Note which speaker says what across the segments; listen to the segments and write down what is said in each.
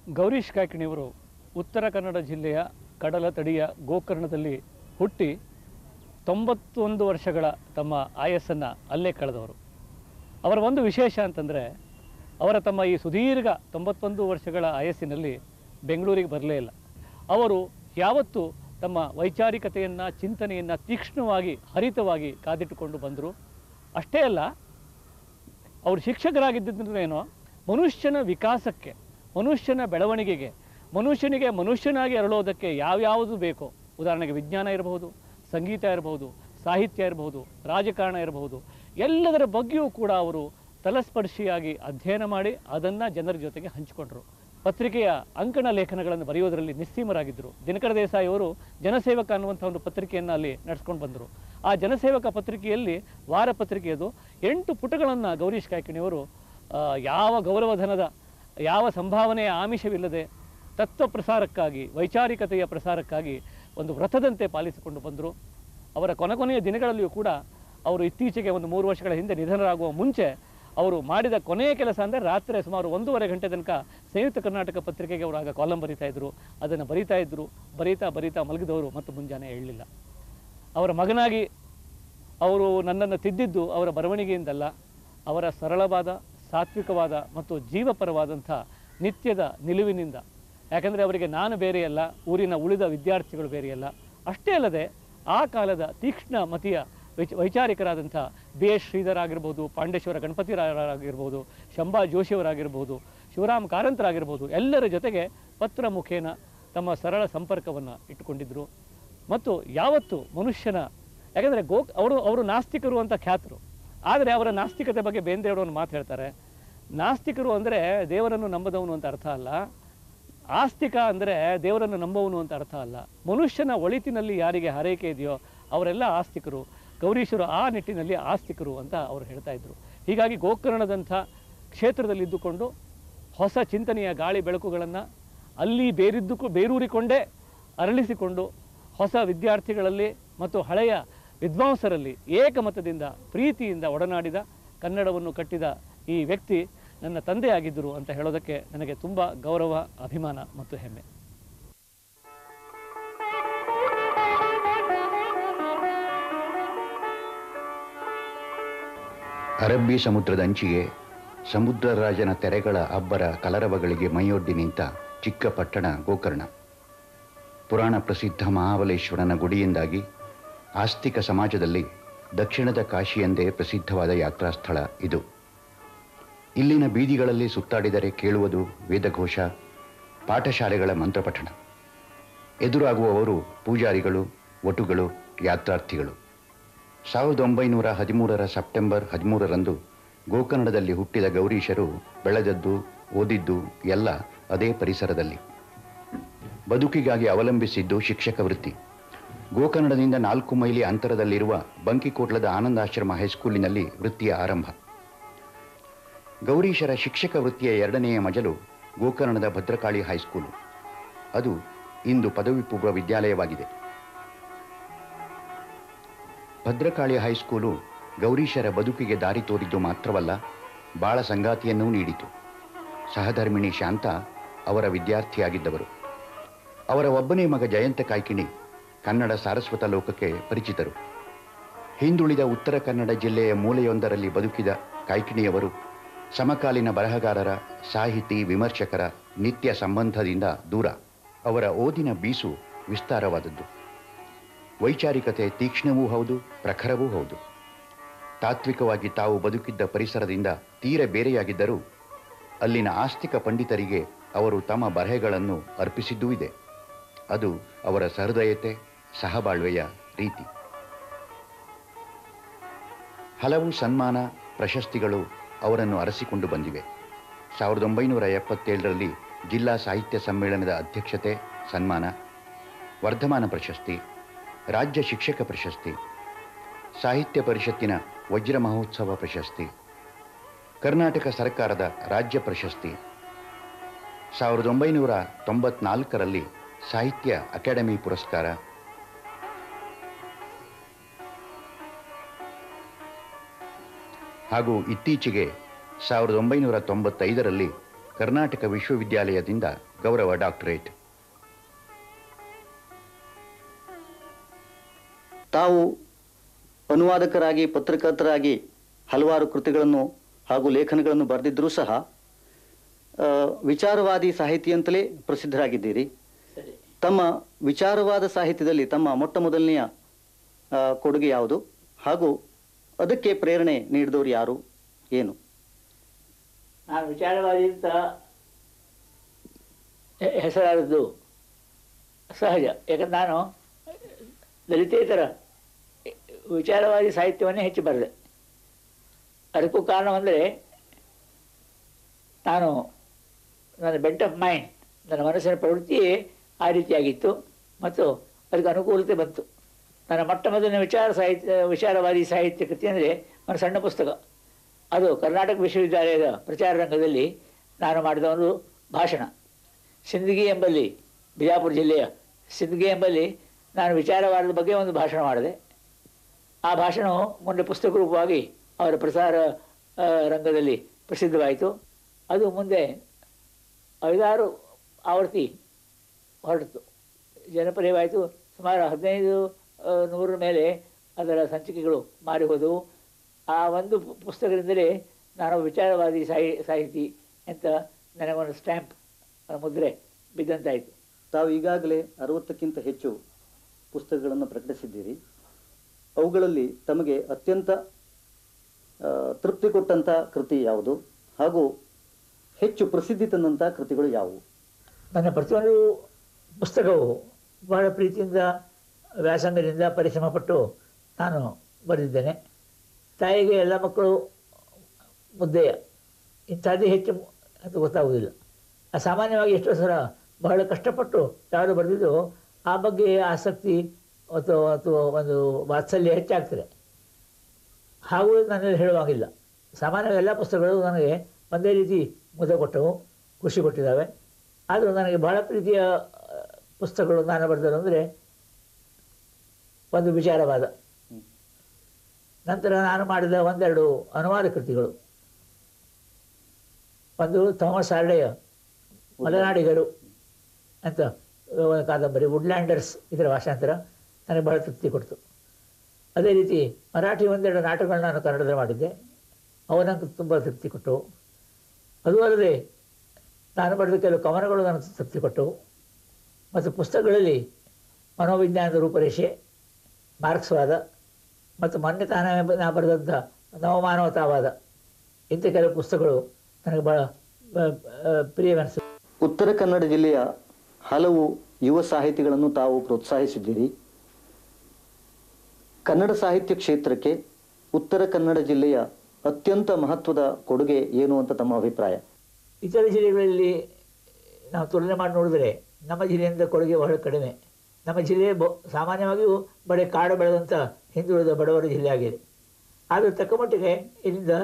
Speaker 1: ಗೌರೀಶ್ ಕಾಯ್ಕಿಣಿಯವರು ಉತ್ತರ ಕನ್ನಡ ಜಿಲ್ಲೆಯ ಕಡಲ ತಡಿಯ ಗೋಕರ್ಣದಲ್ಲಿ ಹುಟ್ಟಿ ತೊಂಬತ್ತೊಂದು ವರ್ಷಗಳ ತಮ್ಮ ಆಯಸ್ಸನ್ನು ಅಲ್ಲೇ ಕಳೆದವರು ಅವರ ಒಂದು ವಿಶೇಷ ಅಂತಂದರೆ ಅವರ ತಮ್ಮ ಈ ಸುದೀರ್ಘ ತೊಂಬತ್ತೊಂದು ವರ್ಷಗಳ ಆಯಸ್ಸಿನಲ್ಲಿ ಬೆಂಗಳೂರಿಗೆ ಬರಲೇ ಇಲ್ಲ ಅವರು ಯಾವತ್ತೂ ತಮ್ಮ ವೈಚಾರಿಕತೆಯನ್ನು ಚಿಂತನೆಯನ್ನು ತೀಕ್ಷ್ಣವಾಗಿ ಹರಿತವಾಗಿ ಕಾದಿಟ್ಟುಕೊಂಡು ಬಂದರು ಅಷ್ಟೇ ಅಲ್ಲ ಅವರು ಶಿಕ್ಷಕರಾಗಿದ್ದರೇನೋ ಮನುಷ್ಯನ ವಿಕಾಸಕ್ಕೆ ಮನುಷ್ಯನ ಬೆಳವಣಿಗೆಗೆ ಮನುಷ್ಯನಿಗೆ ಮನುಷ್ಯನಾಗಿ ಅರಳೋದಕ್ಕೆ ಯಾವ್ಯಾವುದು ಬೇಕೋ ಉದಾಹರಣೆಗೆ ವಿಜ್ಞಾನ ಇರಬಹುದು ಸಂಗೀತ ಇರಬಹುದು ಸಾಹಿತ್ಯ ಇರಬಹುದು ರಾಜಕಾರಣ ಇರಬಹುದು ಎಲ್ಲದರ ಬಗ್ಗೆಯೂ ಕೂಡ ಅವರು ತಲಸ್ಪರ್ಶಿಯಾಗಿ ಅಧ್ಯಯನ ಮಾಡಿ ಅದನ್ನು ಜನರ ಜೊತೆಗೆ ಹಂಚಿಕೊಂಡ್ರು ಪತ್ರಿಕೆಯ ಅಂಕಣ ಲೇಖನಗಳನ್ನು ಬರೆಯೋದರಲ್ಲಿ ನಿಸ್ಸೀಮರಾಗಿದ್ದರು ದಿನಕರ ದೇಸಾಯಿ ಅವರು ಜನಸೇವಕ ಅನ್ನುವಂಥ ಒಂದು ಪತ್ರಿಕೆಯನ್ನು ಅಲ್ಲಿ ನಡೆಸ್ಕೊಂಡು ಬಂದರು ಆ ಜನಸೇವಕ ಪತ್ರಿಕೆಯಲ್ಲಿ ವಾರ ಪತ್ರಿಕೆಯದು ಎಂಟು ಪುಟಗಳನ್ನು ಗೌರೀಶ್ ಕಾಯ್ಕಿಣಿಯವರು ಆ, ಯಾವ ಗೌರವಧನದ ಯಾವ ಸಂಭಾವನೆಯ ಆಮಿಷವಿಲ್ಲದೆ ತತ್ವ ಪ್ರಸಾರಕ್ಕಾಗಿ ವೈಚಾರಿಕತೆಯ ಪ್ರಸಾರಕ್ಕಾಗಿ ಒಂದು ವ್ರತದಂತೆ ಪಾಲಿಸಿಕೊಂಡು ಬಂದರು ಅವರ ಕೊನೆಯ ದಿನಗಳಲ್ಲಿಯೂ ಕೂಡ ಅವರು ಇತ್ತೀಚೆಗೆ ಒಂದು ಮೂರು ವರ್ಷಗಳ ಹಿಂದೆ ನಿಧನರಾಗುವ ಮುಂಚೆ ಅವರು ಮಾಡಿದ ಕೊನೆಯ ಕೆಲಸ ಅಂದರೆ ರಾತ್ರಿ ಸುಮಾರು ಒಂದೂವರೆ ಗಂಟೆ ತನಕ ಸಂಯುಕ್ತ ಕರ್ನಾಟಕ ಪತ್ರಿಕೆಗೆ ಅವರು ಆಗ ಕಾಲಂ ಬರೀತಾ ಇದ್ರು ಅದನ್ನು ಬರೀತಾ ಇದ್ದರು ಬರೀತಾ ಬರೀತಾ ಮಲಗಿದವರು ಮತ್ತು ಮುಂಜಾನೆ ಹೇಳಲಿಲ್ಲ ಅವರ ಮಗನಾಗಿ ಅವರು ನನ್ನನ್ನು ತಿದ್ದಿದ್ದು ಅವರ ಬರವಣಿಗೆಯಿಂದಲ್ಲ ಅವರ ಸರಳವಾದ ಸಾತ್ವಿಕವಾದ ಮತ್ತು ಜೀವಪರವಾದಂಥ ನಿತ್ಯದ ನಿಲುವಿನಿಂದ ಯಾಕಂದರೆ ಅವರಿಗೆ ನಾನು ಬೇರೆಯಲ್ಲ ಊರಿನ ಉಳಿದ ವಿದ್ಯಾರ್ಥಿಗಳು ಬೇರೆಯಲ್ಲ ಅಷ್ಟೇ ಅಲ್ಲದೆ ಆ ಕಾಲದ ತೀಕ್ಷ್ಣ ಮತಿಯ ವೈಚ ವೈಚಾರಿಕರಾದಂಥ ಬಿ ಎಸ್ ಶ್ರೀಧರ್ ಆಗಿರ್ಬೋದು ಪಾಂಡೇಶ್ವರ ಗಣಪತಿ ರಾಯರಾಗಿರ್ಬೋದು ಶಂಭಾ ಜೋಶಿಯವರಾಗಿರ್ಬೋದು ಶಿವರಾಮ್ ಕಾರಂತರಾಗಿರ್ಬೋದು ಎಲ್ಲರ ಜೊತೆಗೆ ಪತ್ರ ಮುಖೇನ ತಮ್ಮ ಸರಳ ಸಂಪರ್ಕವನ್ನು ಇಟ್ಟುಕೊಂಡಿದ್ದರು ಮತ್ತು ಯಾವತ್ತು ಮನುಷ್ಯನ ಯಾಕಂದರೆ ಗೋ ಅವರು ಅವರು ನಾಸ್ತಿಕರು ಅಂತ ಖ್ಯಾತರು ಆದರೆ ಅವರ ನಾಸ್ತಿಕತೆ ಬಗ್ಗೆ ಬೇಂದ್ರೆಯವರು ಒಂದು ಮಾತು ಹೇಳ್ತಾರೆ ನಾಸ್ತಿಕರು ಅಂದರೆ ದೇವರನ್ನು ನಂಬದವನು ಅಂತ ಅರ್ಥ ಅಲ್ಲ ಆಸ್ತಿಕ ಅಂದರೆ ದೇವರನ್ನು ನಂಬುವನು ಅಂತ ಅರ್ಥ ಅಲ್ಲ ಮನುಷ್ಯನ ಒಳಿತಿನಲ್ಲಿ ಯಾರಿಗೆ ಹಾರೈಕೆ ಇದೆಯೋ ಅವರೆಲ್ಲ ಆಸ್ತಿಕರು ಗೌರೀಶರು ಆ ನಿಟ್ಟಿನಲ್ಲಿ ಆಸ್ತಿಕರು ಅಂತ ಅವರು ಹೇಳ್ತಾ ಇದ್ರು ಹೀಗಾಗಿ ಗೋಕರ್ಣದಂಥ ಕ್ಷೇತ್ರದಲ್ಲಿದ್ದುಕೊಂಡು ಹೊಸ ಚಿಂತನೆಯ ಗಾಳಿ ಬೆಳಕುಗಳನ್ನು ಅಲ್ಲಿ ಬೇರಿದ್ದು ಬೇರೂರಿಕೊಂಡೇ ಅರಳಿಸಿಕೊಂಡು ಹೊಸ ವಿದ್ಯಾರ್ಥಿಗಳಲ್ಲಿ ಮತ್ತು ಹಳೆಯ ವಿದ್ವಾಂಸರಲ್ಲಿ ಏಕಮತದಿಂದ ಪ್ರೀತಿಯಿಂದ ಒಡನಾಡಿದ ಕನ್ನಡವನ್ನು ಕಟ್ಟಿದ ಈ ವ್ಯಕ್ತಿ ನನ್ನ ತಂದೆಯಾಗಿದ್ದರು ಅಂತ ಹೇಳೋದಕ್ಕೆ ನನಗೆ ತುಂಬ ಗೌರವ ಅಭಿಮಾನ ಮತ್ತು ಹೆಮ್ಮೆ
Speaker 2: ಅರಬ್ಬಿ ಸಮುದ್ರದ ಅಂಚಿಗೆ ಸಮುದ್ರ ರಾಜನ ತೆರೆಗಳ ಅಬ್ಬರ ಕಲರವಗಳಿಗೆ ಮೈಯೊಡ್ಡಿ ನಿಂತ ಚಿಕ್ಕ ಪಟ್ಟಣ ಗೋಕರ್ಣ ಪುರಾಣ ಪ್ರಸಿದ್ಧ ಮಹಾಬಲೇಶ್ವರನ ಗುಡಿಯಿಂದಾಗಿ ಆಸ್ತಿಕ ಸಮಾಜದಲ್ಲಿ ದಕ್ಷಿಣದ ಕಾಶಿ ಎಂದೇ ಪ್ರಸಿದ್ಧವಾದ ಯಾತ್ರಾ ಸ್ಥಳ ಇದು ಇಲ್ಲಿನ ಬೀದಿಗಳಲ್ಲಿ ಸುತ್ತಾಡಿದರೆ ಕೇಳುವುದು ವೇದಘೋಷ ಪಾಠಶಾಲೆಗಳ ಮಂತ್ರಪಠಣ ಎದುರಾಗುವವರು ಪೂಜಾರಿಗಳು ವಟುಗಳು ಯಾತ್ರಾರ್ಥಿಗಳು ಸಾವಿರದ ಒಂಬೈನೂರ ಹದಿಮೂರರ ಸೆಪ್ಟೆಂಬರ್ ಹದಿಮೂರರಂದು ಗೋಕರ್ಣದಲ್ಲಿ ಹುಟ್ಟಿದ ಗೌರೀಶರು ಬೆಳೆದದ್ದು ಓದಿದ್ದು ಎಲ್ಲ ಅದೇ ಪರಿಸರದಲ್ಲಿ ಬದುಕಿಗಾಗಿ ಅವಲಂಬಿಸಿದ್ದು ಶಿಕ್ಷಕ ವೃತ್ತಿ ಗೋಕರ್ಣದಿಂದ ನಾಲ್ಕು ಮೈಲಿ ಅಂತರದಲ್ಲಿರುವ ಬಂಕಿಕೋಟ್ಲದ ಆನಂದಾಶ್ರಮ ಹೈಸ್ಕೂಲಿನಲ್ಲಿ ವೃತ್ತಿಯ ಆರಂಭ ಗೌರೀಶರ ಶಿಕ್ಷಕ ವೃತ್ತಿಯ ಎರಡನೆಯ ಮಜಲು ಗೋಕರ್ಣದ ಭದ್ರಕಾಳಿ ಹೈಸ್ಕೂಲು ಅದು ಇಂದು ಪದವಿ ಪೂರ್ವ ವಿದ್ಯಾಲಯವಾಗಿದೆ ಭದ್ರಕಾಳಿ ಹೈಸ್ಕೂಲು ಗೌರೀಶರ ಬದುಕಿಗೆ ದಾರಿ ತೋರಿದ್ದು ಮಾತ್ರವಲ್ಲ ಬಾಳ ಸಂಗಾತಿಯನ್ನೂ ನೀಡಿತು ಸಹಧರ್ಮಿಣಿ ಶಾಂತ ಅವರ ವಿದ್ಯಾರ್ಥಿಯಾಗಿದ್ದವರು ಅವರ ಒಬ್ಬನೇ ಮಗ ಜಯಂತ ಕಾಯ್ಕಿಣಿ ಕನ್ನಡ ಸಾರಸ್ವತ ಲೋಕಕ್ಕೆ ಪರಿಚಿತರು ಹಿಂದುಳಿದ ಉತ್ತರ ಕನ್ನಡ ಜಿಲ್ಲೆಯ ಮೂಲೆಯೊಂದರಲ್ಲಿ ಬದುಕಿದ ಕಾಯ್ಕಿಣಿಯವರು ಸಮಕಾಲೀನ ಬರಹಗಾರರ ಸಾಹಿತಿ ವಿಮರ್ಶಕರ ನಿತ್ಯ ಸಂಬಂಧದಿಂದ ದೂರ ಅವರ ಓದಿನ ಬೀಸು ವಿಸ್ತಾರವಾದದ್ದು ವೈಚಾರಿಕತೆ ತೀಕ್ಷ್ಣವೂ ಹೌದು ಪ್ರಖರವೂ ಹೌದು ತಾತ್ವಿಕವಾಗಿ ತಾವು ಬದುಕಿದ್ದ ಪರಿಸರದಿಂದ ತೀರ ಬೇರೆಯಾಗಿದ್ದರೂ ಅಲ್ಲಿನ ಆಸ್ತಿಕ ಪಂಡಿತರಿಗೆ ಅವರು ತಮ್ಮ ಬರೆಹಗಳನ್ನು ಅರ್ಪಿಸಿದ್ದೂ ಇದೆ ಅದು ಅವರ ಸಹೃದಯತೆ ಸಹಬಾಳ್ವೆಯ ರೀತಿ ಹಲವು ಸನ್ಮಾನ ಪ್ರಶಸ್ತಿಗಳು ಅವರನ್ನು ಅರಸಿಕೊಂಡು ಬಂದಿವೆ ಸಾವಿರದ ಒಂಬೈನೂರ ಎಪ್ಪತ್ತೇಳರಲ್ಲಿ ಜಿಲ್ಲಾ ಸಾಹಿತ್ಯ ಸಮ್ಮೇಳನದ ಅಧ್ಯಕ್ಷತೆ ಸನ್ಮಾನ ವರ್ಧಮಾನ ಪ್ರಶಸ್ತಿ ರಾಜ್ಯ ಶಿಕ್ಷಕ ಪ್ರಶಸ್ತಿ ಸಾಹಿತ್ಯ ಪರಿಷತ್ತಿನ ವಜ್ರ ಮಹೋತ್ಸವ ಪ್ರಶಸ್ತಿ ಕರ್ನಾಟಕ ಸರ್ಕಾರದ ರಾಜ್ಯ ಪ್ರಶಸ್ತಿ ಸಾವಿರದ ಒಂಬೈನೂರ ತೊಂಬತ್ನಾಲ್ಕರಲ್ಲಿ ಸಾಹಿತ್ಯ ಅಕಾಡೆಮಿ ಪುರಸ್ಕಾರ ಹಾಗೂ ಇತ್ತೀಚೆಗೆ ಸಾವಿರದ ಒಂಬೈನೂರ ತೊಂಬತ್ತೈದರಲ್ಲಿ ಕರ್ನಾಟಕ ವಿಶ್ವವಿದ್ಯಾಲಯದಿಂದ ಗೌರವ ಡಾಕ್ಟರೇಟ್
Speaker 3: ತಾವು ಅನುವಾದಕರಾಗಿ ಪತ್ರಕರ್ತರಾಗಿ ಹಲವಾರು ಕೃತಿಗಳನ್ನು ಹಾಗೂ ಲೇಖನಗಳನ್ನು ಬರೆದಿದ್ದರೂ ಸಹ ಆ, ವಿಚಾರವಾದಿ ಸಾಹಿತಿ ಅಂತಲೇ ಪ್ರಸಿದ್ಧರಾಗಿದ್ದೀರಿ ತಮ್ಮ ವಿಚಾರವಾದ ಸಾಹಿತ್ಯದಲ್ಲಿ ತಮ್ಮ ಮೊಟ್ಟ ಮೊದಲನೆಯ ಆ, ಕೊಡುಗೆ ಯಾವುದು ಹಾಗೂ ಅದಕ್ಕೆ ಪ್ರೇರಣೆ ನೀಡಿದವರು ಯಾರು ಏನು
Speaker 4: ನಾನು ವಿಚಾರವಾದಿ ಅಂತ ಹೆ- ಹೆಸರಾದದ್ದು ಸಹಜ ಯಾಕಂದ್ರೆ ನಾನು ದಲಿತೇತರ ವಿಚಾರವಾದಿ ಸಾಹಿತ್ಯವನ್ನೇ ಹೆಚ್ಚು ಬರೆದೆ ಅದಕ್ಕೂ ಕಾರಣವೆಂದರೆ ನಾನು ನನ್ನ ಬೆಂಟ್ ಆಫ್ ಮೈಂಡ್ ನನ್ನ ಮನಸ್ಸಿನ ಪ್ರವೃತ್ತಿಯೇ ಆ ರೀತಿಯಾಗಿತ್ತು ಮತ್ತು ಅದಕ್ಕೆ ಅನುಕೂಲತೆ ಬಂತು ನನ್ನ ಮೊಟ್ಟ ಮೊದಲನೇ ವಿಚಾರ ಸಾಹಿತ್ಯ ವಿಚಾರವಾದಿ ಸಾಹಿತ್ಯ ಕೃತಿ ಅಂದರೆ ಒಂದು ಸಣ್ಣ ಪುಸ್ತಕ ಅದು ಕರ್ನಾಟಕ ವಿಶ್ವವಿದ್ಯಾಲಯದ ಪ್ರಚಾರ ರಂಗದಲ್ಲಿ ನಾನು ಮಾಡಿದ ಒಂದು ಭಾಷಣ ಸಿಂದಗಿ ಎಂಬಲ್ಲಿ ಬಿಜಾಪುರ ಜಿಲ್ಲೆಯ ಸಿಂದಗಿ ಎಂಬಲ್ಲಿ ನಾನು ವಿಚಾರವಾದದ ಬಗ್ಗೆ ಒಂದು ಭಾಷಣ ಮಾಡಿದೆ ಆ ಭಾಷಣವು ಮುಂದೆ ಪುಸ್ತಕ ರೂಪವಾಗಿ ಅವರ ಪ್ರಸಾರ ಆ, ರಂಗದಲ್ಲಿ ಪ್ರಸಿದ್ಧವಾಯಿತು ಅದು ಮುಂದೆ ಐದಾರು ಆವೃತ್ತಿ ಹೊರಟಿತು ಜನಪ್ರಿಯವಾಯಿತು ಸುಮಾರು ಹದಿನೈದು ಆ, ನೂರರ ಮೇಲೆ ಅದರ ಸಂಚಿಕೆಗಳು ಮಾರಿ ಹೋದವು ಆ ಒಂದು ಪು- ಪುಸ್ತಕದಿಂದಲೇ ನಾನು ವಿಚಾರವಾದಿ ಸಾಹಿ ಸಾಹಿತಿ ಅಂತ ನನಗೊಂದು ಸ್ಟ್ಯಾಂಪ್ ಮುದ್ರೆ ಬಿದ್ದಂತಾಯಿತು
Speaker 3: ತಾವು ಈಗಾಗಲೇ ಅರವತ್ತಕ್ಕಿಂತ ಹೆಚ್ಚು ಪುಸ್ತಕಗಳನ್ನು ಪ್ರಕಟಿಸಿದ್ದೀರಿ ಅವುಗಳಲ್ಲಿ ತಮಗೆ ಅತ್ಯಂತ ಆ, ತೃಪ್ತಿ ಕೊಟ್ಟಂಥ ಕೃತಿ ಯಾವುದು ಹಾಗೂ ಹೆಚ್ಚು ಪ್ರಸಿದ್ಧಿ ತಂದಂಥ ಕೃತಿಗಳು ಯಾವುವು
Speaker 4: ನನ್ನ ಪ್ರತಿಯೊಂದು ಪುಸ್ತಕವು ಬಹಳ ಪ್ರೀತಿಯಿಂದ ವ್ಯಾಸಂಗದಿಂದ ಪರಿಶ್ರಮ ಪಟ್ಟು ನಾನು ಬರೆದಿದ್ದೇನೆ ತಾಯಿಗೆ ಎಲ್ಲ ಮಕ್ಕಳು ಮುದ್ದೆಯ ಇಂಥದ್ದೇ ಹೆಚ್ಚು ಅಂತ ಗೊತ್ತಾಗುವುದಿಲ್ಲ ಆ ಸಾಮಾನ್ಯವಾಗಿ ಎಷ್ಟೋ ಸಲ ಬಹಳ ಕಷ್ಟಪಟ್ಟು ಯಾರು ಬರೆದಿದ್ದು ಆ ಬಗ್ಗೆ ಆಸಕ್ತಿ ಅಥವಾ ಅಥವಾ ಒಂದು ವಾತ್ಸಲ್ಯ ಹೆಚ್ಚಾಗ್ತದೆ ಹಾಗೂ ನನ್ನಲ್ಲಿ ಹೇಳುವಾಗಿಲ್ಲ ಸಾಮಾನ್ಯವಾಗಿ ಎಲ್ಲ ಪುಸ್ತಕಗಳು ನನಗೆ ಒಂದೇ ರೀತಿ ಮುದ ಕೊಟ್ಟವು ಖುಷಿ ಕೊಟ್ಟಿದ್ದಾವೆ ಆದರೂ ನನಗೆ ಬಹಳ ಪ್ರೀತಿಯ ಆ, ಪುಸ್ತಕಗಳು ನಾನು ಬರೆದರು ಅಂದರೆ ಒಂದು ವಿಚಾರವಾದ ನಂತರ ನಾನು ಮಾಡಿದ ಒಂದೆರಡು ಅನುವಾದ ಕೃತಿಗಳು ಒಂದು ಥಾಮಸ್ ಹಾರ್ಡೆಯ ಮಲೆನಾಡಿಗರು ಅಂತ ಒಂದು ಕಾದಂಬರಿ ವುಡ್ಲ್ಯಾಂಡರ್ಸ್ ಇದರ ಭಾಷಾಂತರ ನನಗೆ ಬಹಳ ತೃಪ್ತಿ ಕೊಡ್ತು ಅದೇ ರೀತಿ ಮರಾಠಿ ಒಂದೆರಡು ನಾಟಕಗಳನ್ನ ನಾನು ಕನ್ನಡದಲ್ಲಿ ಮಾಡಿದ್ದೆ ಅವು ನನಗೆ ತುಂಬ ತೃಪ್ತಿ ಕೊಟ್ಟವು ಅದು ಅಲ್ಲದೆ ನಾನು ಬರೆದ ಕೆಲವು ಕವನಗಳು ನನಗೆ ತೃಪ್ತಿ ಕೊಟ್ಟವು ಮತ್ತು ಪುಸ್ತಕಗಳಲ್ಲಿ ಮನೋವಿಜ್ಞಾನದ ರೂಪರೇಷೆ ಮಾರ್ಕ್ಸ್ವಾದ ಮತ್ತು ಮೊನ್ನೆ ತಾನೇ ನಾ ಬರೆದಂಥ ನವಮಾನವತಾವಾದ ಇಂಥ ಕೆಲವು ಪುಸ್ತಕಗಳು ನನಗೆ ಭಾಳ ಪ್ರಿಯವೆನಿಸಿತು
Speaker 3: ಉತ್ತರ ಕನ್ನಡ ಜಿಲ್ಲೆಯ ಹಲವು ಯುವ ಸಾಹಿತಿಗಳನ್ನು ತಾವು ಪ್ರೋತ್ಸಾಹಿಸಿದ್ದೀರಿ ಕನ್ನಡ ಸಾಹಿತ್ಯ ಕ್ಷೇತ್ರಕ್ಕೆ ಉತ್ತರ ಕನ್ನಡ ಜಿಲ್ಲೆಯ ಅತ್ಯಂತ ಮಹತ್ವದ ಕೊಡುಗೆ ಏನು ಅಂತ ತಮ್ಮ ಅಭಿಪ್ರಾಯ
Speaker 4: ಇತರ ಜಿಲ್ಲೆಗಳಲ್ಲಿ ನಾವು ತುಲನೆ ಮಾಡಿ ನೋಡಿದರೆ ನಮ್ಮ ಜಿಲ್ಲೆಯಿಂದ ಕೊಡುಗೆ ಬಹಳ ಕಡಿಮೆ ನಮ್ಮ ಜಿಲ್ಲೆ ಬ ಸಾಮಾನ್ಯವಾಗಿಯೂ ಬರೀ ಕಾಡು ಬೆಳೆದಂಥ ಹಿಂದುಳಿದ ಬಡವರ ಜಿಲ್ಲೆ ಆಗಿದೆ ಆದರೆ ತಕ್ಕ ಮಟ್ಟಿಗೆ ಇಲ್ಲಿಂದ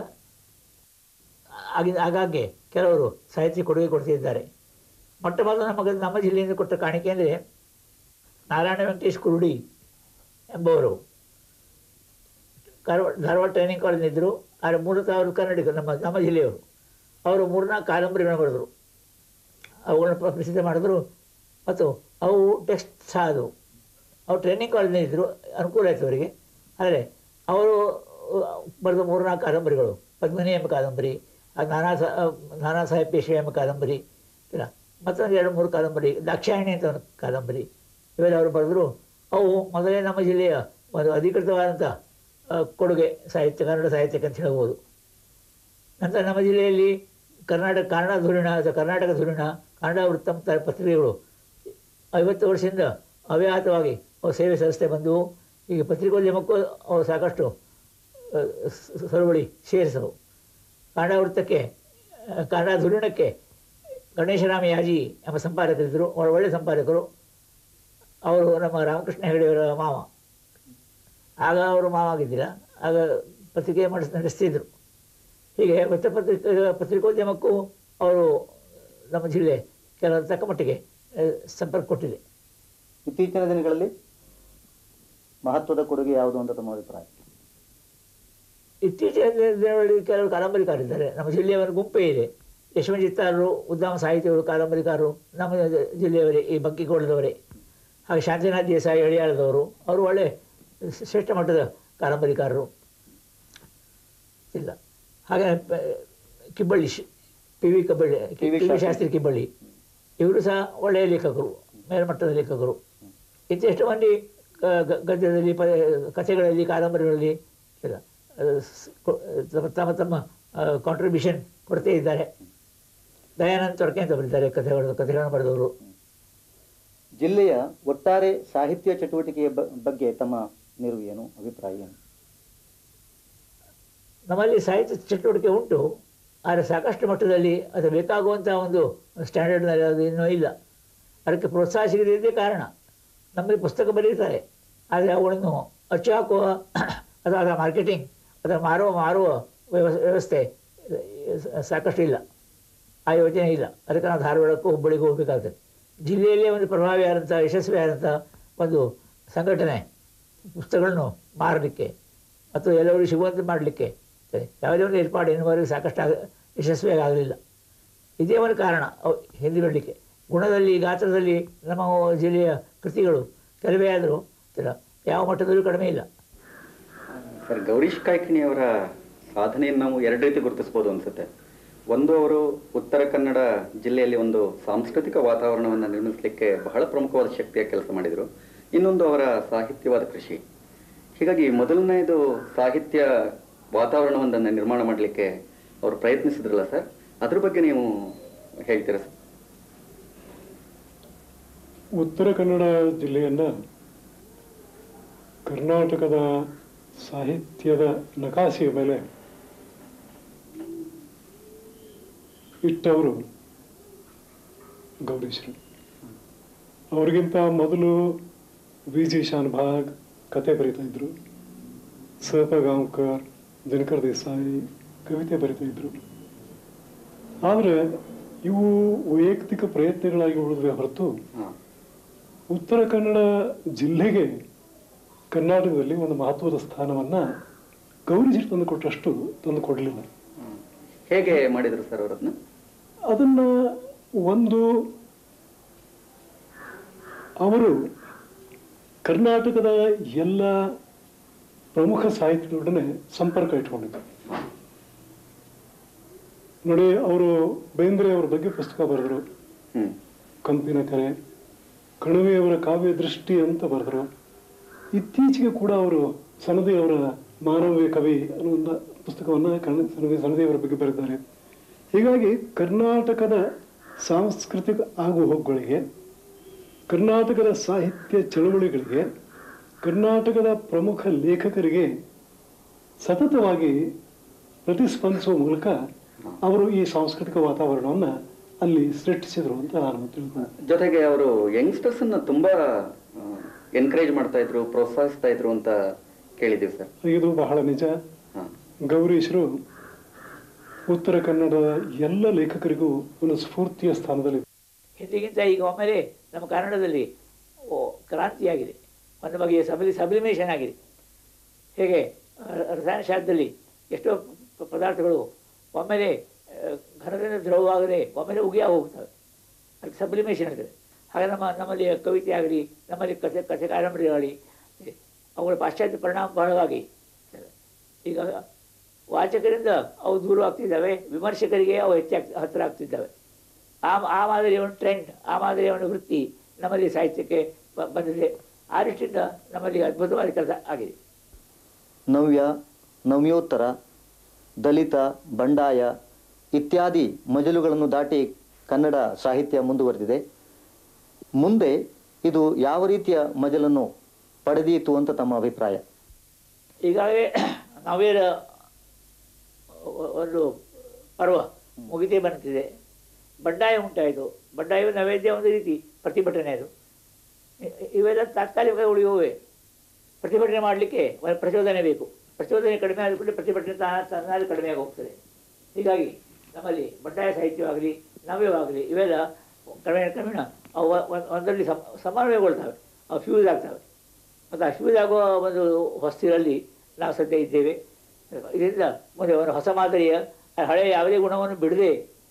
Speaker 4: ಆಗಿನ ಆಗಾಗ್ಗೆ ಕೆಲವರು ಸಾಹಿತ್ಯ ಕೊಡುಗೆ ಕೊಡ್ತಿದ್ದಾರೆ ಮೊಟ್ಟ ಮೊದಲು ನಮಗೆ ನಮ್ಮ ಜಿಲ್ಲೆಯಿಂದ ಕೊಟ್ಟ ಕಾಣಿಕೆ ಅಂದರೆ ನಾರಾಯಣ ವೆಂಕಟೇಶ್ ಕುರುಡಿ ಎಂಬುವರು ಧಾರವಾಡ ಧಾರವಾಡ ಟ್ರೈನಿಂಗ್ ಕಾಲೇಜ್ ಇದ್ದರು ಆದರೆ ಮೂರು ಸಾವಿರ ಕನ್ನಡಿಗರು ನಮ್ಮ ನಮ್ಮ ಜಿಲ್ಲೆಯವರು ಅವರು ಮೂರ್ನಾಲ್ಕು ಕಾದಂಬರಿಗಳನ್ನು ಬರೆದರು ಅವುಗಳನ್ನ ಪ್ರ- ಪ್ರಸಿದ್ಧ ಮಾಡಿದ್ರು ಮತ್ತು ಅವು ಟೆಕ್ಸ್ಟ್ ಸಹ ಆದವು ಅವ್ರು ಟ್ರೈನಿಂಗ್ ಕಾಲೇಜ್ನಲ್ಲಿ ಇದ್ದರು ಅನುಕೂಲ ಆಯಿತು ಅವರಿಗೆ ಆದರೆ ಅವರು ಬರೆದ ಮೂರ್ನಾಲ್ಕು ಕಾದಂಬರಿಗಳು ಪದ್ಮಿನಿ ಎಂಬ ಕಾದಂಬರಿ ಅದು ನಾನಾ ಸಾ ನಾನಾ ಸಾಹೇಬ್ ಪೇಶ್ವೆ ಎಂಬ ಕಾದಂಬರಿ ಇಲ್ಲ ಮತ್ತೊಂದು ಎರಡು ಮೂರು ಕಾದಂಬರಿ ದಾಕ್ಷಾಯಣಿ ಅಂತ ಒಂದು ಕಾದಂಬರಿ ಇವೆಲ್ಲ ಅವರು ಬರೆದರು ಅವು ಮೊದಲೇ ನಮ್ಮ ಜಿಲ್ಲೆಯ ಒಂದು ಅಧಿಕೃತವಾದಂಥ ಆ, ಕೊಡುಗೆ ಸಾಹಿತ್ಯ ಕನ್ನಡ ಸಾಹಿತ್ಯಕ್ಕೆ ಅಂತ ಹೇಳ್ಬೋದು ನಂತರ ನಮ್ಮ ಜಿಲ್ಲೆಯಲ್ಲಿ ಕರ್ನಾಟಕ ಕನ್ನಡ ಧುರೀಣ ಅಥವಾ ಕರ್ನಾಟಕ ಧುರೀಣ ಕನ್ನಡ ವೃತ್ತಂತ ಪತ್ರಿಕೆಗಳು ಐವತ್ತು ವರ್ಷದಿಂದ ಅವ್ಯಾಹತವಾಗಿ ಅವು ಸೇವೆ ಸಲ್ಲಿಸ್ತಾ ಬಂದವು ಈಗ ಪತ್ರಿಕೋದ್ಯಮಕ್ಕೂ ಅವು ಸಾಕಷ್ಟು ಆ, ಸ- ಸರಬಳಿ ಸೇರಿಸವು ಕನ್ನಡ ವೃತ್ತಕ್ಕೆ ಆ, ಕನ್ನಡ ಧುರೀಣಕ್ಕೆ ಗಣೇಶರಾಮ ಯಾಜಿ ಎಂಬ ಸಂಪಾದಕರಿದ್ದರು ಅವರು ಒಳ್ಳೆಯ ಸಂಪಾದಕರು ಅವರು ನಮ್ಮ ರಾಮಕೃಷ್ಣ ಹೆಗಡೆಯವರ ಮಾವ ಆಗ ಅವರು ಮಾವ ಆಗಿದ್ದಿಲ್ಲ ಆಗ ಪತ್ರಿಕೆ ಮಾಡಿಸ್ ನಡೆಸ್ತಿದ್ರು ಹೀಗೆ ವೃತ್ತಪತ್ರಿಕೆ ಪತ್ರಿಕೋದ್ಯಮಕ್ಕೂ ಅವರು ನಮ್ಮ ಜಿಲ್ಲೆ ಕೆಲವು ತಕ್ಕ ಮಟ್ಟಿಗೆ ಆ, ಸಂಪರ್ಕ ಕೊಟ್ಟಿದೆ
Speaker 3: ಇತ್ತೀಚಿನ ದಿನಗಳಲ್ಲಿ ಮಹತ್ವದ ಕೊಡುಗೆ ಯಾವುದು ಅಂತ ತಮ್ಮ ಅಭಿಪ್ರಾಯ
Speaker 4: ಇತ್ತೀಚಿನ ದಿನಗಳಲ್ಲಿ ಕೆಲವು ಕಾದಂಬರಿಕಾರಿದ್ದಾರೆ ನಮ್ಮ ಜಿಲ್ಲೆಯ ಒಂದು ಗುಂಪೇ ಇದೆ ಯಶವಂಜಿತ್ತಾರರು ಉದ್ಯಮ ಸಾಹಿತಿಗಳು ಕಾದಂಬರಿಕಾರರು ನಮ್ಮ ಜಿಲ್ಲೆಯವರೇ ಈ ಬಂಕಿಕೋಳದವರೇ ಹಾಗೆ ಶಾಂತಿನಾಥ್ ದೇಸಾಯಿ ಹಳಿಯಾಳದವರು ಅವರು ಒಳ್ಳೆ ಶ್ರೇಷ್ಠ ಮಟ್ಟದ ಕಾದಂಬರಿಕಾರರು ಇಲ್ಲ ಹಾಗೆ ಪ- ಕಿಬ್ಬಳ್ಳಿ ಶ್- P V Kabballi
Speaker 3: P V
Speaker 4: P V
Speaker 3: Shastri.
Speaker 4: Shastri Kibballi ಇವರು ಸಹ ಒಳ್ಳೆಯ ಲೇಖಕರು ಮೇಲ್ಮಟ್ಟದ ಲೇಖಕರು ಇಂತೆಷ್ಟು ಮಂದಿ ಗ- ಗ- ಗದ್ಯದಲ್ಲಿ ಪ ಕಥೆಗಳಲ್ಲಿ ಕಾದಂಬರಿಗಳಲ್ಲಿ ಇಲ್ಲ ಅದು ಸ್- ಕೊ- ತಮ್ಮ- ತಮ್ಮ ತಮ್ಮ ಕಾಂಟ್ರಿಬ್ಯೂಷನ್ ಕೊಡ್ತೇ ಇದ್ದಾರೆ ದಯಾನಂದ ತೊಡಕೆ ಅಂತ ಬರೀತಾರೆ ಕಥೆಗಳು ಕಥೆಗಳನ್ನು ಬರೆದವರು
Speaker 3: ಜಿಲ್ಲೆಯ ಒಟ್ಟಾರೆ ಸಾಹಿತ್ಯ ಚಟುವಟಿಕೆಯ ಬ- ಬಗ್ಗೆ ತಮ್ಮ ನಿಲುವು ಏನು ಅಭಿಪ್ರಾಯ ಏನು
Speaker 4: ನಮ್ಮಲ್ಲಿ ಸಾಹಿತ್ಯ ಚಟುವಟಿಕೆ ಉಂಟು ಆದರೆ ಸಾಕಷ್ಟು ಮಟ್ಟದಲ್ಲಿ ಅದು ಬೇಕಾಗುವಂಥ ಒಂದು ಸ್ಟ್ಯಾಂಡರ್ಡ್ನಲ್ಲಿ ಅದು ಇನ್ನೂ ಇಲ್ಲ ಅದಕ್ಕೆ ಪ್ರೋತ್ಸಾಹ ಸಿಗದಿದ್ದೇ ಕಾರಣ ನಮ್ಮಲ್ಲಿ ಪುಸ್ತಕ ಬರೀತಾರೆ ಆದರೆ ಅವುಗಳನ್ನು ಅಚ್ಚು ಹಾಕುವ ಅಥವಾ ಅದರ ಮಾರ್ಕೆಟಿಂಗ್ ಅದರ ಮಾರುವ ಮಾರುವ ವ್ಯವಸ್- ವ್ಯವಸ್ಥೆ ಅಹ್, ಸಾಕಷ್ಟು ಇಲ್ಲ ಆ ಯೋಜನೆ ಇಲ್ಲ ಅದಕ್ಕೆ ನಾವು ಧಾರವಾಡಕ್ಕೂ ಹುಬ್ಬಳ್ಳಿಗೂ ಹೋಗಬೇಕಾಗ್ತದೆ ಜಿಲ್ಲೆಯಲ್ಲೇ ಒಂದು ಪ್ರಭಾವಿಯಾದಂಥ ಯಶಸ್ವಿಯಾದಂಥ ಒಂದು ಸಂಘಟನೆ ಪುಸ್ತಕಗಳನ್ನು ಮಾರಲಿಕ್ಕೆ ಅಥವಾ ಎಲ್ಲರಿಗೂ ಸಿಗುವಂತೆ ಮಾಡಲಿಕ್ಕೆ ಸರಿ ಯಾವುದೇ ಒಂದು ಏರ್ಪಾಡು ಇನ್ನುವರೆಗೆ ಸಾಕಷ್ಟು ಆಗ ಯಶಸ್ವಿಯಾಗಿ ಆಗಲಿಲ್ಲ ಇದೇ ಒಂದು ಕಾರಣ ಅವು ಹಿಂದೆ ಬಿಡಲಿಕ್ಕೆ ಗುಣದಲ್ಲಿ ಗಾತ್ರದಲ್ಲಿ ನಮ್ಮ ಜಿಲ್ಲೆಯ ಕೃತಿಗಳು ಕೆಲವೇ ಆದರೂ ಯಾವ ಮಟ್ಟದಲ್ಲೂ ಕಡಿಮೆ ಇಲ್ಲ
Speaker 5: ಸರ್ ಗೌರೀಶ್ ಕಾಯ್ಕಿಣಿ ಅವರ ಸಾಧನೆಯನ್ನು ನಾವು ಎರಡು ರೀತಿ ಗುರುತಿಸ್ಬೋದು ಅನ್ಸುತ್ತೆ ಒಂದು ಅವರು ಉತ್ತರ ಕನ್ನಡ ಜಿಲ್ಲೆಯಲ್ಲಿ ಒಂದು ಸಾಂಸ್ಕೃತಿಕ ವಾತಾವರಣವನ್ನು ನಿರ್ಮಿಸಲಿಕ್ಕೆ ಬಹಳ ಪ್ರಮುಖವಾದ ಶಕ್ತಿಯ ಕೆಲಸ ಮಾಡಿದರು ಇನ್ನೊಂದು ಅವರ ಸಾಹಿತ್ಯವಾದ ಕೃಷಿ ಹೀಗಾಗಿ ಮೊದಲನೇದು ಸಾಹಿತ್ಯ ವಾತಾವರಣವನ್ನು ನಿರ್ಮಾಣ ಮಾಡಲಿಕ್ಕೆ ಅವರು ಪ್ರಯತ್ನಿಸಿದ್ರಲ್ಲ ಸರ್ ಅದ್ರ ಬಗ್ಗೆ ನೀವು ಹೇಳ್ತೀರಾ ಸರ್
Speaker 6: ಉತ್ತರ ಕನ್ನಡ ಜಿಲ್ಲೆಯನ್ನ ಕರ್ನಾಟಕದ ಸಾಹಿತ್ಯದ ನಕಾಸೆಯ ಮೇಲೆ ಇಟ್ಟವರು ಗೌರೀಶ್ರು ಅವ್ರಿಗಿಂತ ಮೊದಲು ವಿ ಜಿ ಶಾನ್ಭಾಗ್ ಕತೆ ಬರಿತಾ ಇದ್ರು ಸ ಪ ಗಾಂವ್ಕರ್ ದಿನಕರ್ ದೇಸಾಯಿ ಕವಿತೆ ಬರಿತಾ ಇದ್ರು ಆದರೆ ಇವು ವೈಯಕ್ತಿಕ ಪ್ರಯತ್ನಗಳಾಗಿ ಉಳಿದ್ವೆ ಹೊರತು
Speaker 5: ಹಾಂ
Speaker 6: ಉತ್ತರ ಕನ್ನಡ ಜಿಲ್ಲೆಗೆ ಕರ್ನಾಟಕದಲ್ಲಿ ಒಂದು ಮಹತ್ವದ ಸ್ಥಾನವನ್ನ ಗೌರಿ ತಂದು ಕೊಟ್ಟಷ್ಟು ತಂದು ಕೊಡಲಿಲ್ಲ
Speaker 5: ಹೇಗೆ ಮಾಡಿದರು ಸರ್ ಅವರದನ್ನ
Speaker 6: ಅದನ್ನ ಒಂದು ಅವರು ಕರ್ನಾಟಕದ ಎಲ್ಲ ಪ್ರಮುಖ ಸಾಹಿತಿಗಳೊಡನೆ ಸಂಪರ್ಕ ಇಟ್ಕೊಂಡಿದ್ದರು ನೋಡಿ ಅವರು ಬೇಂದ್ರೆ ಅವರ ಬಗ್ಗೆ ಪುಸ್ತಕ ಬರೆದರು
Speaker 5: ಹ್ಮ್
Speaker 6: ಕಂಪಿನ ಕರೆ ಕಣವೆಯವರ ಕಾವ್ಯ ದೃಷ್ಟಿ ಅಂತ ಬರೆದರು ಇತ್ತೀಚೆಗೆ ಕೂಡ ಅವರು ಸನದಿ ಅವರ ಮಾನವೀಯ ಕವಿ ಅನ್ನೋ ಒಂದು ಪುಸ್ತಕವನ್ನು ಕಣ ಸನದಿ ಸನದಿಯವರ ಬಗ್ಗೆ ಬರೆದಿದ್ದಾರೆ ಹೀಗಾಗಿ ಕರ್ನಾಟಕದ ಸಾಂಸ್ಕೃತಿಕ ಆಗು ಹೋಗುಗಳಿಗೆ ಕರ್ನಾಟಕದ ಸಾಹಿತ್ಯ ಚಳವಳಿಗಳಿಗೆ ಕರ್ನಾಟಕದ ಪ್ರಮುಖ ಲೇಖಕರಿಗೆ ಸತತವಾಗಿ ಪ್ರತಿಸ್ಪಂದಿಸುವ ಮೂಲಕ ಅವರು ಈ ಸಾಂಸ್ಕೃತಿಕ ವಾತಾವರಣವನ್ನು ಅಲ್ಲಿ ಸೃಷ್ಟಿಸಿದ್ರು ಅಂತ ನಾನು ತಿಳ್ಕೊಂಡು
Speaker 5: ಜೊತೆಗೆ ಅವರು ಯಂಗ್ಸ್ಟರ್ಸ್ ಅನ್ನ ತುಂಬಾ ಎನ್ಕರೇಜ್ ಮಾಡ್ತಾ ಇದ್ರು ಪ್ರೋತ್ಸಾಹಿಸ್ತಾ ಇದ್ರು ಅಂತ ಕೇಳಿದೀವಿ ಸರ್
Speaker 6: ಇದು ಬಹಳ ನಿಜ
Speaker 5: ಹಾ
Speaker 6: ಗೌರೀಶರು ಉತ್ತರ ಕನ್ನಡದ ಎಲ್ಲ ಲೇಖಕರಿಗೂ ಒಂದು ಸ್ಫೂರ್ತಿಯ ಸ್ಥಾನದಲ್ಲಿ
Speaker 4: ಹಿಂದಿಗಿಂತ ಈಗ ಒಮ್ಮೆಲೆ ನಮ್ಮ ಕನ್ನಡದಲ್ಲಿ ಓ ಕ್ರಾಂತಿಯಾಗಿದೆ ಒಂದು ಬಗೆಯ ಸಬಲಿ ಸಬ್ಲಿಮೇಷನ್ ಆಗಿದೆ ಹೇಗೆ ರ- ರಸಾಯನಶಾಸ್ತ್ರದಲ್ಲಿ ಎಷ್ಟೋ ಪ- ಪದಾರ್ಥಗಳು ಒಮ್ಮೆಲೆ ಆ, ಘನದಿಂದ ದ್ರವವಾಗದೆ ಒಮ್ಮೆಲೆ ಉಗಿಯ ಹೋಗ್ತವೆ ಅದಕ್ಕೆ ಸಬ್ಲಿಮೇಷನ್ ಆಗ್ತದೆ ಹಾಗೆ ನಮ್ಮ ನಮ್ಮಲ್ಲಿ ಕವಿತೆ ಆಗಲಿ ನಮ್ಮಲ್ಲಿ ಕಥೆ ಕಥೆ ಕಾದಂಬರಿಗಳಾಗಲಿ ಅವುಗಳ ಪಾಶ್ಚಾತ್ಯ ಪರಿಣಾಮ ಬಹಳವಾಗಿ ಈಗ ವಾಚಕರಿಂದ ಅವು ದೂರ ಆಗ್ತಿದ್ದಾವೆ ವಿಮರ್ಶಕರಿಗೆ ಅವು ಹೆಚ್ಚಾಗ್ ಹತ್ತಿರ ಆಗ್ತಿದ್ದಾವೆ ಆ ಆ ಮಾದರಿಯ ಒಂದು ಟ್ರೆಂಡ್ ಆ ಮಾದರಿಯ ಒಂದು ವೃತ್ತಿ ನಮ್ಮಲ್ಲಿ ಸಾಹಿತ್ಯಕ್ಕೆ ಬ- ಬಂದಿದೆ ಆ ದೃಷ್ಟಿಯಿಂದ ನಮ್ಮಲ್ಲಿ ಅದ್ಭುತವಾದ ಕೆಲಸ ಆಗಿದೆ
Speaker 3: ನವ್ಯ ನವ್ಯೋತ್ತರ ದಲಿತ ಬಂಡಾಯ ಇತ್ಯಾದಿ ಮಜಲುಗಳನ್ನು ದಾಟಿ ಕನ್ನಡ ಸಾಹಿತ್ಯ ಮುಂದುವರೆದಿದೆ ಮುಂದೆ ಇದು ಯಾವ ರೀತಿಯ ಮಜಲನ್ನು ಪಡೆದೀತು ಅಂತ ತಮ್ಮ ಅಭಿಪ್ರಾಯ
Speaker 4: ಈಗಾಗಲೇ ನಾವೇರ ಒಂದು ಪರ್ವ ಮುಗಿದೇ ಬಂದಿದೆ ಬಂಡಾಯ ಉಂಟಾಯಿತು ಬಂಡಾಯವು ನೈವೇದ್ಯ ಒಂದು ರೀತಿ ಪ್ರತಿಭಟನೆ ಅದು ಇ- ಇವೆಲ್ಲ ತಾತ್ಕಾಲಿಕ ಉಳಿಯುವವೇ ಪ್ರತಿಭಟನೆ ಮಾಡಲಿಕ್ಕೆ ಒಂದು ಪ್ರಚೋದನೆ ಬೇಕು ಪ್ರಚೋದನೆ ಕಡಿಮೆ ಆದ ಕೂಡಲೇ ಪ್ರತಿಭಟನೆ ತಾನ ತನ್ನಾಗಿ ಕಡಿಮೆ ಆಗಿ ಹೋಗ್ತದೆ ಹೀಗಾಗಿ ನಮ್ಮಲ್ಲಿ ಬಂಡಾಯ ಸಾಹಿತ್ಯವಾಗಲಿ ನವ್ಯವಾಗಲಿ ಇವೆಲ್ಲ ಕ್ರಮೇಣ ಕ್ರಮೇಣ ಅವು ಒಂದ್- ಒಂದರಲ್ಲಿ ಸಮ ಸಮನ್ವಯಗೊಳ್ತವೆ ಅವು ಫ್ಯೂಸ್ ಆಗ್ತವೆ ಮತ್ತು ಆ ಫ್ಯೂಸ್ ಆಗುವ ಒಂದು ಹೊಸ್ತಿರಲ್ಲಿ ನಾವು ಸದ್ಯ ಇದ್ದೇವೆ ಇದರಿಂದ ಮುಂದೆ ಒಂದು ಹೊಸ ಮಾದರಿಯ ಹಳೆಯ ಯಾವುದೇ ಗುಣವನ್ನು ಬಿಡದೆ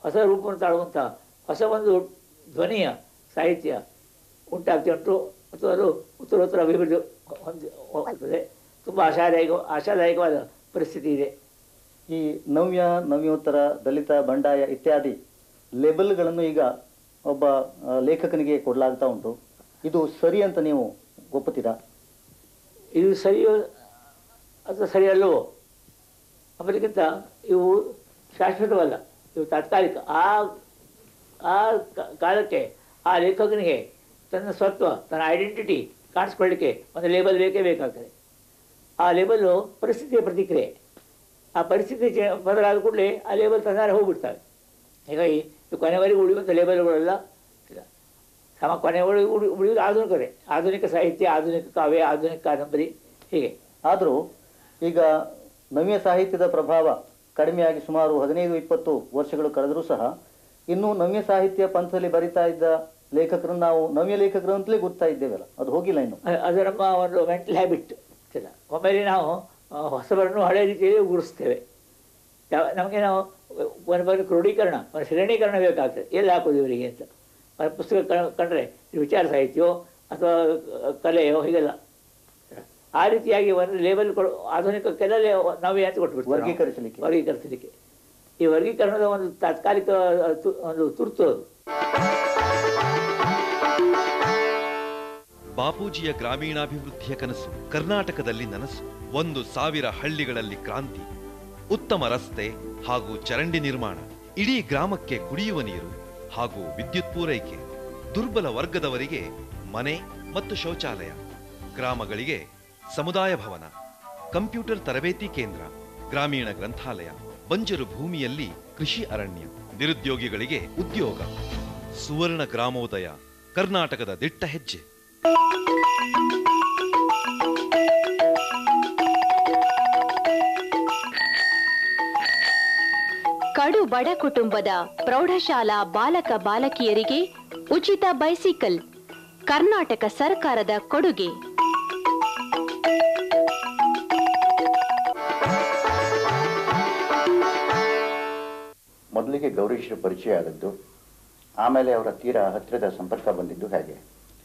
Speaker 4: ಹೊಸ ರೂಪವನ್ನು ತಾಳುವಂಥ ಹೊಸ ಒಂದು ಧ್ವನಿಯ ಸಾಹಿತ್ಯ ಉಂಟಾಗ್ತಾ ಉಂಟು ಮತ್ತು ಅದು ಉತ್ತರೋತ್ತರ ಅಭಿವೃದ್ಧಿ ಹೊಂದಿ ಹೋಗ್ತದೆ ತುಂಬ ಆಶಾದಾಯಕ ಆಶಾದಾಯಕವಾದ ಪರಿಸ್ಥಿತಿ ಇದೆ
Speaker 3: ಈ ನವ್ಯ ನವ್ಯೋತ್ತರ ದಲಿತ ಬಂಡಾಯ ಇತ್ಯಾದಿ ಲೇಬಲ್ಗಳನ್ನು ಈಗ ಒಬ್ಬ ಆ, ಲೇಖಕನಿಗೆ ಕೊಡಲಾಗ್ತಾ ಉಂಟು ಇದು ಸರಿ ಅಂತ ನೀವು ಒಪ್ಪುತ್ತೀರಾ
Speaker 4: ಇದು ಸರಿಯೋ ಅಥವಾ ಸರಿಯಲ್ಲವೋ ಅದಕ್ಕಿಂತ ಇವು ಶಾಶ್ವತವಲ್ಲ ಇವು ತಾತ್ಕಾಲಿಕ ಆ ಆ ಕ- ಕಾಲಕ್ಕೆ ಆ ಲೇಖಕನಿಗೆ ತನ್ನ ಸ್ವತ್ವ ತನ್ನ ಐಡೆಂಟಿಟಿ ಕಾಣಿಸ್ಕೊಳ್ಳಿಕ್ಕೆ ಒಂದು ಲೇಬಲ್ ಬೇಕೇ ಬೇಕಾಗ್ತದೆ ಆ ಲೇಬಲ್ಲು ಪರಿಸ್ಥಿತಿಯ ಪ್ರತಿಕ್ರಿಯೆ ಆ ಪರಿಸ್ಥಿತಿ ಚೆ ಬದಲಾದ ಕೂಡಲೇ ಆ ಲೇಬಲ್ ತಂದಾರೆ ಹೋಗ್ಬಿಡ್ತವೆ ಹೀಗಾಗಿ ಇವು ಕೊನೆವರೆಗೂ ಉಳಿಯುವಂಥ ಲೇಬಲ್ಗಳೆಲ್ಲ ಇಲ್ಲ ಸಮ ಕೊನೆವರೆಗೂ ಉಳಿ ಉಳಿಯುವುದು ಆಧುನಿಕರೇ ಆಧುನಿಕ ಸಾಹಿತ್ಯ ಆಧುನಿಕ ಕಾವ್ಯ ಆಧುನಿಕ ಕಾದಂಬರಿ ಹೀಗೆ
Speaker 3: ಆದರೂ ಈಗ ನವ್ಯ ಸಾಹಿತ್ಯದ ಪ್ರಭಾವ ಕಡಿಮೆಯಾಗಿ ಸುಮಾರು ಹದಿನೈದು ಇಪ್ಪತ್ತು ವರ್ಷಗಳು ಕಳೆದರೂ ಸಹ ಇನ್ನೂ ನವ್ಯ ಸಾಹಿತ್ಯ ಪಂಥದಲ್ಲಿ ಬರಿತಾ ಇದ್ದ ಲೇಖಕರನ್ನು ನಾವು ನವ್ಯ ಲೇಖಕರು ಅಂತಲೇ ಗೊತ್ತಾ ಇದ್ದೇವಲ್ಲ ಅದು ಹೋಗಿಲ್ಲ ಇನ್ನು
Speaker 4: ಅ- ಅದು ನಮ್ಮ ಒಂದು ಮೆಂಟಲ್ ಹ್ಯಾಬಿಟ್ ಇಲ್ಲ ಒಮ್ಮೆಲೆ ನಾವು ಆ, ಹೊಸಬರನ್ನು ಹಳೆ ರೀತಿಯಲ್ಲಿ ಗುರುಸ್ತೇವೆ ಯಾವ ನಮಗೆ ನಾವು ಒಂದು ಬಾರಿ ಕ್ರೋಢೀಕರಣ ಒಂದು ಶ್ರೇಣೀಕರಣ ಬೇಕಾಗ್ತದೆ ಎಲ್ಲಿ ಹಾಕೋದು ಇವರಿಗೆ ಅಂತ ಒಂದು ಪುಸ್ತಕ ಕ- ಕಂಡ್ರೆ ಇದು ವಿಚಾರ ಸಾಹಿತ್ಯವೋ ಅಥವಾ ಕಲೆಯೋ ಹೀಗೆಲ್ಲ ಆ ರೀತಿಯಾಗಿ ಒಂದು ಲೇಬಲ್ ಕೊಡು ಆಧುನಿಕಕ್ಕೆಲ್ಲ ಲೇ- ನಾವೇ ಅಂತ ಕೊಟ್ಬಿಡ್ತೀವಿ ನಾವು.
Speaker 3: ವರ್ಗೀಕರಿಸಲಿಕ್ಕೆ.
Speaker 4: ವರ್ಗೀಕರಿಸಲಿಕ್ಕೆ ಈ ವರ್ಗೀಕರಣದ ಒಂದು ತಾತ್ಕಾಲಿಕ ತು- ಒಂದು ತುರ್ತು ಅದು
Speaker 7: ಬಾಪೂಜಿಯ ಗ್ರಾಮೀಣಾಭಿವೃದ್ಧಿಯ ಕನಸು ಕರ್ನಾಟಕದಲ್ಲಿ ನನಸು ಒಂದು ಸಾವಿರ ಹಳ್ಳಿಗಳಲ್ಲಿ ಕ್ರಾಂತಿ ಉತ್ತಮ ರಸ್ತೆ ಹಾಗೂ ಚರಂಡಿ ನಿರ್ಮಾಣ ಇಡೀ ಗ್ರಾಮಕ್ಕೆ ಕುಡಿಯುವ ನೀರು ಹಾಗೂ ವಿದ್ಯುತ್ ಪೂರೈಕೆ ದುರ್ಬಲ ವರ್ಗದವರಿಗೆ ಮನೆ ಮತ್ತು ಶೌಚಾಲಯ ಗ್ರಾಮಗಳಿಗೆ ಸಮುದಾಯ ಭವನ ಕಂಪ್ಯೂಟರ್ ತರಬೇತಿ ಕೇಂದ್ರ ಗ್ರಾಮೀಣ ಗ್ರಂಥಾಲಯ ಬಂಜರು ಭೂಮಿಯಲ್ಲಿ ಕೃಷಿ ಅರಣ್ಯ ನಿರುದ್ಯೋಗಿಗಳಿಗೆ ಉದ್ಯೋಗ ಸುವರ್ಣ ಗ್ರಾಮೋದಯ ಕರ್ನಾಟಕದ ದಿಟ್ಟ ಹೆಜ್ಜೆ
Speaker 8: ಕಡು ಬಡ ಕುಟುಂಬದ ಪ್ರೌಢಶಾಲಾ ಬಾಲಕ ಬಾಲಕಿಯರಿಗೆ ಉಚಿತ ಬೈಸಿಕಲ್ ಕರ್ನಾಟಕ ಸರ್ಕಾರದ ಕೊಡುಗೆ
Speaker 2: ಮೊದಲಿಗೆ ಗೌರೀಶ್ವರ ಪರಿಚಯ ಆದದ್ದು ಆಮೇಲೆ ಅವರ ತೀರಾ ಹತ್ತಿರದ ಸಂಪರ್ಕ ಬಂದಿದ್ದು ಹೇಗೆ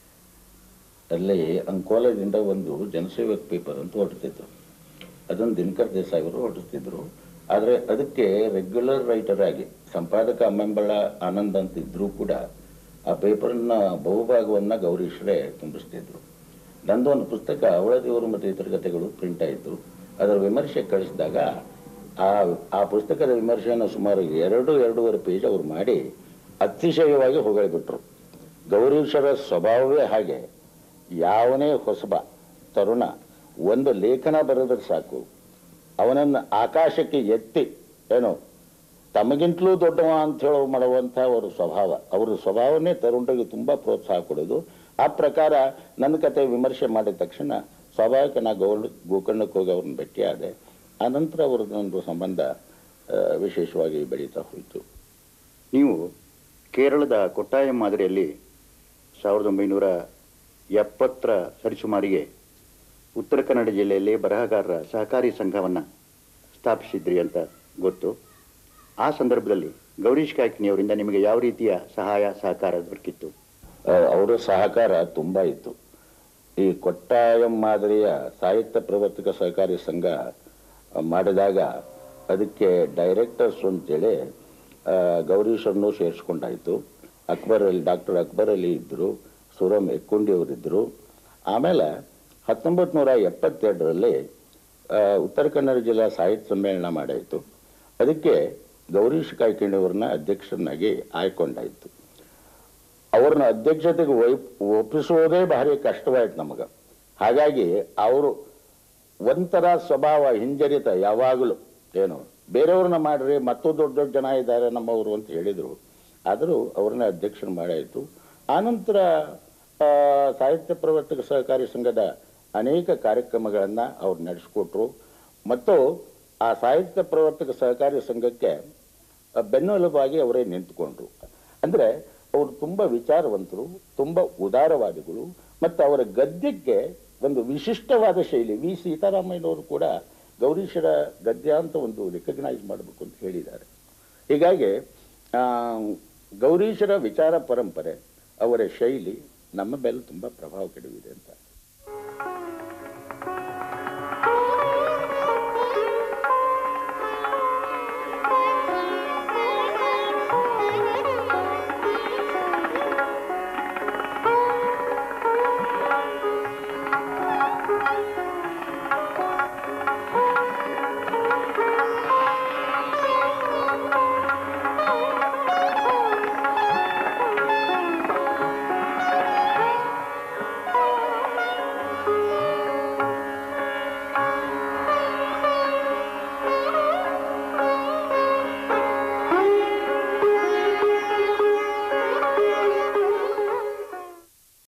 Speaker 9: ಅಲ್ಲೇ ಅಂಕೋಲದಿಂದ ಒಂದು ಜನಸೇವಕ್ ಪೇಪರ್ ಅಂತ ಹೊರಡ್ತಿತ್ತು ಅದನ್ನು ದಿನಕರ್ ದೇಸಾಯಿ ಅವರು ಹೊರಡಿಸ್ತಿದ್ರು ಆದರೆ ಅದಕ್ಕೆ ರೆಗ್ಯುಲರ್ ರೈಟರ್ ಆಗಿ ಸಂಪಾದಕ ಅಮ್ಮೆಂಬಳ ಆನಂದ್ ಅಂತ ಇದ್ರೂ ಕೂಡ ಆ ಪೇಪರ್ನ ಬಹುಭಾಗವನ್ನ ಗೌರೀಶ್ವರೇ ತುಂಬಿಸ್ತಿದ್ರು ನಂದು ಒಂದು ಪುಸ್ತಕ ಅವಳ ದೇವರು ಮತ್ತು ಇತರ ಕಥೆಗಳು ಪ್ರಿಂಟ್ ಆಯಿತು ಅದರ ವಿಮರ್ಶೆ ಕಳಿಸಿದಾಗ ಆ ಆ ಪುಸ್ತಕದ ವಿಮರ್ಶೆಯನ್ನು ಸುಮಾರು ಎರಡು ಎರಡೂವರೆ ಪೇಜ್ ಅವ್ರು ಮಾಡಿ ಅತಿಶಯವಾಗಿ ಹೊಗಳಿಬಿಟ್ರು ಗೌರೀಶ್ವರ ಸ್ವಭಾವವೇ ಹಾಗೆ ಯಾವನೇ ಹೊಸಬ ತರುಣ ಒಂದು ಲೇಖನ ಬರೆದ್ರೆ ಸಾಕು ಅವನನ್ನು ಆಕಾಶಕ್ಕೆ ಎತ್ತಿ ಏನು ತಮಗಿಂತಲೂ ದೊಡ್ಡವ ಅಂತ ಹೇಳೋ ಮಾಡುವಂಥ ಅವರ ಸ್ವಭಾವ ಅವರ ಸ್ವಭಾವನೇ ತರುಣರಿಗೆ ತುಂಬ ಪ್ರೋತ್ಸಾಹ ಕೊಡೋದು ಆ ಪ್ರಕಾರ ನನ್ನ ಕತೆ ವಿಮರ್ಶೆ ಮಾಡಿದ ತಕ್ಷಣ ಸ್ವಾಭಾವಿಕ ನಾ ಗೌಡ್ ಗೋಕರ್ಣಕ್ಕೆ ಹೋಗಿ ಅವ್ರನ್ನ ಭೇಟಿಯಾದೆ ಆನಂತರ ಅವ್ರದ್ದೊಂದು ಸಂಬಂಧ ಆ, ವಿಶೇಷವಾಗಿ ಬೆಳೀತಾ ಹೋಯಿತು
Speaker 2: ನೀವು ಕೇರಳದ ಕೊಟ್ಟಾಯಂ ಮಾದರಿಯಲ್ಲಿ ಸಾವಿರದ ಒಂಬೈನೂರ ಎಪ್ಪತ್ತರ ಸರಿಸುಮಾರಿಗೆ ಉತ್ತರ ಕನ್ನಡ ಜಿಲ್ಲೆಯಲ್ಲಿ ಬರಹಗಾರರ ಸಹಕಾರಿ ಸಂಘವನ್ನು ಸ್ಥಾಪಿಸಿದ್ರಿ ಅಂತ ಗೊತ್ತು ಆ ಸಂದರ್ಭದಲ್ಲಿ ಗೌರೀಶ್ ಕಾಯ್ಕಿಣಿಯವರಿಂದ ನಿಮಗೆ ಯಾವ ರೀತಿಯ ಸಹಾಯ ಸಹಕಾರ ದೊರಕಿತ್ತು
Speaker 9: ಆ, ಅವರ ಸಹಕಾರ ತುಂಬ ಇತ್ತು ಈ ಕೊಟ್ಟಾಯಂ ಮಾದರಿಯ ಸಾಹಿತ್ಯ ಪ್ರವರ್ತಕ ಸಹಕಾರಿ ಸಂಘ ಆ, ಮಾಡಿದಾಗ ಅದಕ್ಕೆ ಡೈರೆಕ್ಟರ್ಸ್ ಅಂತೇಳಿ ಆ, ಗೌರೀಶ್ವರನ್ನು ಸೇರಿಸ್ಕೊಂಡಾಯಿತು ಅಕ್ಬರ್ ಅಲಿ ಡಾಕ್ಟರ್ ಅಕ್ಬರ್ ಅಲಿ ಇದ್ದರು ಸುರಂ ಎಕ್ಕುಂಡಿ ಅವರಿದ್ದರು ಆಮೇಲೆ ಹತ್ತೊಂಬತ್ತು ನೂರ ಎಪ್ಪತ್ತೆರಡರಲ್ಲಿ ಆ, ಉತ್ತರ ಕನ್ನಡ ಜಿಲ್ಲಾ ಸಾಹಿತ್ಯ ಸಮ್ಮೇಳನ ಮಾಡಾಯಿತು ಅದಕ್ಕೆ ಗೌರೀಶ್ ಕಾಯ್ಕಿಣಿಯವ್ರನ್ನ ಅಧ್ಯಕ್ಷರನ್ನಾಗಿ ಆಯ್ಕೊಂಡಾಯಿತು ಅವ್ರನ್ನ ಅಧ್ಯಕ್ಷತೆಗೆ ವೈ ಒಪ್ಪಿಸೋದೇ ಭಾರಿ ಕಷ್ಟವಾಯ್ತು ನಮಗೆ ಹಾಗಾಗಿ ಅವರು ಒಂಥರ ಸ್ವಭಾವ ಹಿಂಜರಿತ ಯಾವಾಗಲೂ ಏನು ಬೇರೆಯವ್ರನ್ನ ಮಾಡ್ರಿ ಮತ್ತೂ ದೊಡ್ಡ ದೊಡ್ಡ ಜನ ಇದ್ದಾರೆ ನಮ್ಮವರು ಅಂತ ಹೇಳಿದರು ಆದರೂ ಅವ್ರನ್ನ ಅಧ್ಯಕ್ಷರು ಮಾಡಾಯಿತು ಆನಂತರ ಆ, ಸಾಹಿತ್ಯ ಪ್ರವರ್ತಕ ಸಹಕಾರಿ ಸಂಘದ ಅನೇಕ ಕಾರ್ಯಕ್ರಮಗಳನ್ನು ಅವ್ರು ನಡೆಸ್ಕೊಟ್ರು ಮತ್ತು ಆ ಸಾಹಿತ್ಯ ಪ್ರವರ್ತಕ ಸಹಕಾರಿ ಸಂಘಕ್ಕೆ ಆ, ಬೆನ್ನೆಲುಬಾಗಿ ಅವರೇ ನಿಂತುಕೊಂಡ್ರು ಅಂದರೆ ಅವರು ತುಂಬ ವಿಚಾರವಂತರು ತುಂಬ ಉದಾರವಾದಿಗಳು ಮತ್ತು ಅವರ ಗದ್ಯಕ್ಕೆ ಒಂದು ವಿಶಿಷ್ಟವಾದ ಶೈಲಿ ವಿ ಸೀತಾರಾಮಯ್ಯನವರು ಕೂಡ ಗೌರೀಶರ ಗದ್ಯ ಅಂತ ಒಂದು ರಿಕಗ್ನೈಸ್ ಮಾಡಬೇಕು ಅಂತ ಹೇಳಿದ್ದಾರೆ ಹೀಗಾಗಿ ಆ, ಗೌರೀಶರ ವಿಚಾರ ಪರಂಪರೆ ಅವರ ಶೈಲಿ ನಮ್ಮ ಮೇಲೆ ತುಂಬ ಪ್ರಭಾವ ಕೆಡವಿದೆ ಅಂತ